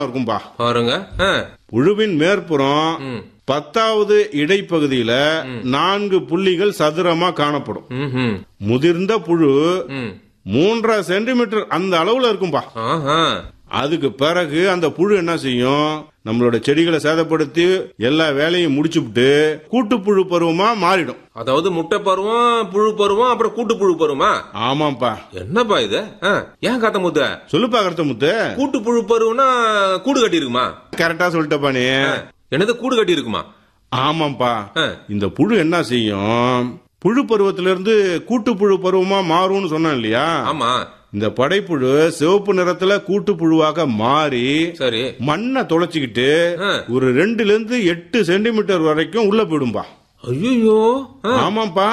இருக்கும்பா பாருங்க ஆ, புழுவின் மேற்புறம் ம். பத்தாவது இடைப்பகுதியில நான்கு புள்ளிகள் சதுரமா காணப்படும் ம்ஹும். முதிர்ந்த புழு ம். மூன்றரை சென்டிமீட்டர் அந்த அளவுல இருக்கும்பா ஆஹா. அதுக்கு பிறகு அந்த புழு என்ன செய்யும் நம்மளோட செடிகளை சேதப்படுத்தி எல்லா வேலையும் முடிச்சுவிட்டு கூட்டுப்புழு பருவமா மாறிடும் அதாவது முட்டை பருவம் புழு பருவம் அப்புறம் கூட்டு புழு பருவமா ஆமாப்பா என்னப்பா இது ஆ, ஏன் காத்த முத்த சொல்லுப்பா கருத்த முத்து கூட்டு புழு பருவம்னா கூடு கட்டி இருக்குமா கரெக்டா சொல்லிட்டப்பா நீ என்னது கூடு கட்டி இருக்குமா ஆமாப்பா ஆ. இந்த புழு என்ன செய்யும் புழு பருவத்திலிருந்து கூட்டு புழு பருவமா மாறும்னு சொன்னேன் இல்லையா ஆமா இந்த படைப்புழு சிவப்பு நிறத்துல கூட்டு புழுவாக மாறி சரி மண்ணை தொலைச்சிக்கிட்டு ஆ. ஒரு ரெண்டுல இருந்து எட்டு சென்டிமீட்டர் வரைக்கும் உள்ள போயிடும்பா ஐயோ ஆமாப்பா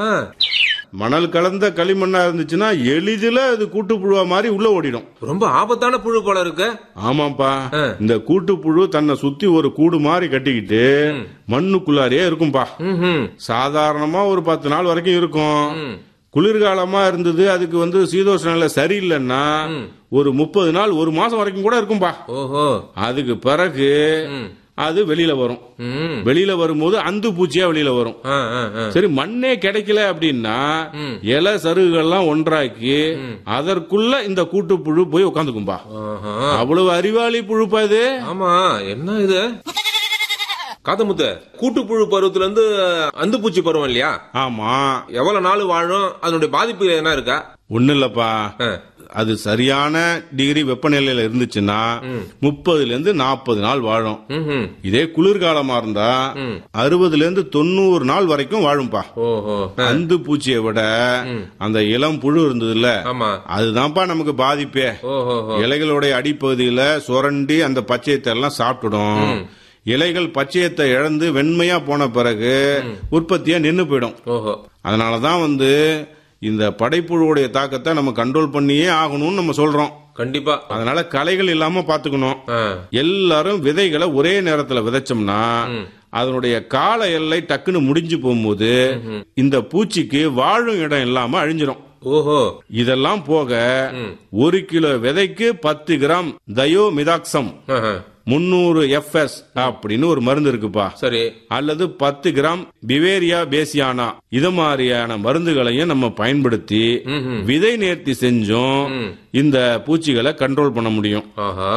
மணல் கலந்த களிமண்ணா இருந்துச்சுன்னா எளிதில அது கூட்டு புழுவா மாதிரி உள்ள ஓடிடும் ரொம்ப ஆபத்தான புழு போல இருக்கு ஆமாப்பா ஆ. இந்த கூட்டு புழு தன்னை சுத்தி ஒரு கூடு மாதிரி கட்டிக்கிட்டு மண்ணுக்குள்ளாரே இருக்கும்பா ம்ஹும். சாதாரணமா ஒரு பத்து நாள் வரைக்கும் இருக்கும் ம். குளிர்காலமா இருந்தது அதுக்கு வந்து சீதோஷ நிலை சரியில்லைன்னா ஒரு முப்பது நாள் ஒரு மாசம் வரைக்கும் கூட இருக்கும்பா ஓஹோ அதுக்கு பிறகு ம். அது வெளியில வரும் ம். வெளியில வரும்போது அந்து பூச்சியா வெளியில வரும் ஆ, ஆ, ஆ. சரி மண்ணே கிடைக்கல அப்படின்னா இலை சருகுகள்லாம் ஒன்றாக்கி அதற்குள்ள இந்த கூட்டுப்புழு போய் உட்காந்துக்கும்பா ஆஹா. அவ்வளவு அறிவாளி புழுப்பா இது ஆமா என்ன இது காத்தமுத்த கூட்டுப்புழு பருவத்துல இருந்து அந்து பூச்சி பருவம் இல்லையா ஆமா எவ்வளவு நாள் வாழும் அதனுடைய பாதிப்பு என்ன இருக்கா ஒண்ணு இல்லப்பா ஆ. அது சரியான டிகிரி வெப்பநிலையில இருந்துச்சுன்னா முப்பதுல இருந்து நாற்பது நாள் வாழும் ம்ஹும். இதே குளிர்காலமா இருந்தா அறுபதுல இருந்து தொண்ணூறு நாள் வரைக்கும் வாழும்பா ஓஹோ ஆ. அந்து பூச்சியை விட அந்த இளம் புழு இருந்ததுல்ல ஆமா அதுதான்ப்பா நமக்கு பாதிப்பே ஓஹோ இலைகளுடைய அடிப்பகுதியில சுரண்டி அந்த பச்சையத்தை எல்லாம் சாப்பிட்டுடும் இலைகள் பச்சையத்தை இழந்து வெண்மையா போன பிறகு உற்பத்தியா நின்னு போயிடும் ஓஹோ அதனாலதான் வந்து இந்த படைப்புழுவுடைய தாக்கத்தை நம்ம கண்ட்ரோல் பண்ணியே ஆகணும்னு நம்ம சொல்றோம் கண்டிப்பா அதனால களைகள் இல்லாம பாத்துக்கணும் ஆ. எல்லாரும் விதைகளை ஒரே நேரத்துல விதைச்சோம்னா அதனுடைய கால எல்லை டக்குன்னு முடிஞ்சு போகும்போது இந்த பூச்சிக்கு வாழும் இடம் இல்லாம அழிஞ்சிரும் ஓஹோ இதெல்லாம் போக ஒரு கிலோ விதைக்கு பத்து கிராம் தயோமிதாக்சம் ஆஹா. முன்னூறு எஃப்எஸ் அப்படின்னு ஒரு மருந்து இருக்குப்பா சரி அல்லது பத்து கிராம் பிவேரியா பேசியானா இது மாதிரியான மருந்துகளையும் நம்ம பயன்படுத்தி விதை நேர்த்தி செஞ்சும் இந்த பூச்சிகளை கண்ட்ரோல் பண்ண முடியும் ஆஹா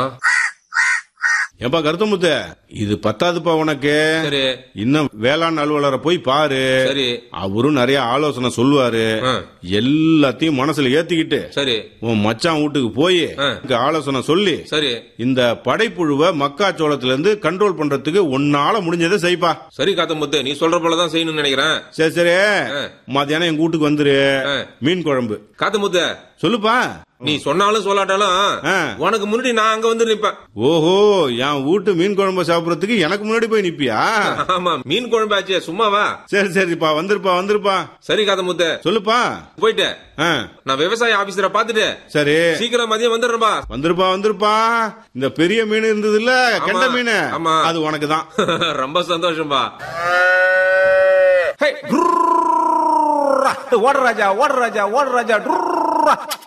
ஏப்பா கருத்தமுத்த இது பத்தாதுப்பா உனக்கு சரி இன்னும் வேளாண் அலுவலரை போய் பாரு சரி அவரும் நிறைய ஆலோசனை சொல்லுவாரு ஆ. எல்லாத்தையும் மனசுல ஏத்திக்கிட்டு சரி உன் மச்சான் வீட்டுக்கு போய் ஆ. ஆலோசனை சொல்லி சரி இந்த படைப்புழுவை மக்காச்சோளத்துல இருந்து கண்ட்ரோல் பண்றதுக்கு உன்னால முடிஞ்சதை செய்ப்பா சரி காத்தமுத்து நீ சொல்ற போலதான் செய்யணும்னு நினைக்கிறேன் சரி சரி மத்தியானம் எங்க வீட்டுக்கு வந்துரு ஆ. மீன் குழம்பு காத்தமுத்து சொல்லுப்பா நீ சொன்னாலும் சொல்லாட்டாலும் ஆ. உனக்கு முன்னாடி நான் அங்க வந்து நிப்பேன் ஓஹோ என் வீட்டு மீன் குழம்பு சாப்பிடறதுக்கு எனக்கு முன்னாடி போய் நிப்பியா ஆமா மீன் குழம்பாச்சே சும்மாவா சரி சரிப்பா வந்துருப்பா வந்துருப்பா சரி காத்தமுத்து சொல்லுப்பா போயிட்டு ஆ, நான் விவசாய ஆபீசரை பாத்துட்டு சரி சீக்கிரம் மதியம் வந்துடுறேன்பா வந்துருப்பா வந்துருப்பா இந்த பெரிய மீன் இருந்தது இல்ல கெண்ட மீன் ஆமா. அது உனக்கு தான் ரொம்ப சந்தோஷம்பா ஓட ராஜா ஓட ராஜா ஓட ராஜா